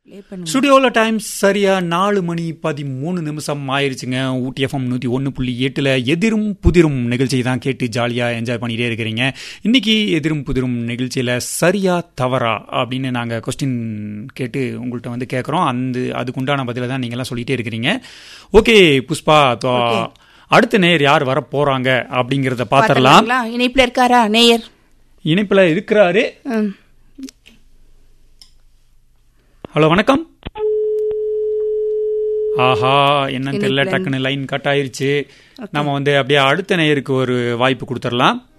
Play பண்ணுங்க ஸ்டுடியோவில் time சரியா நாலு மணி பதிமூணு நிமிஷம் ஆயிருச்சுங்க ஊட்டி எஃப்எம் நூற்றி ஒன்று புள்ளி எட்டில் எதிரும் புதிரும் நிகழ்ச்சி தான் கேட்டு ஜாலியாக என்ஜாய் பண்ணிகிட்டே இருக்கிறீங்க இன்னைக்கு எதிரும் புதிரும் நிகழ்ச்சியில் சரியா தவறா அப்படின்னு நாங்கள் கொஸ்டின் கேட்டு உங்கள்கிட்ட வந்து கேட்குறோம் அந்த அதுக்குண்டான பதிலை தான் நீங்கள்லாம் சொல்லிகிட்டே இருக்கிறீங்க ஓகே புஷ்பா தோ- அடுத்த நேர் யார் வர போகிறாங்க அப்படிங்கிறத பார்த்துடலாம் பாத்துடலாங்களா? இணைப்புல இருக்காரா நேயர் இணைப்பில் இருக்கிறாரு ம். ஹலோ வணக்கம் ஆஹா என்னன்னு தெரியல இணைப்புல- டக்குன்னு லைன் கட் ஆயிருச்சு நம்ம வந்து அப்படியே அடுத்த நேயருக்கு ஒரு வாய்ப்பு கொடுத்துடலாம்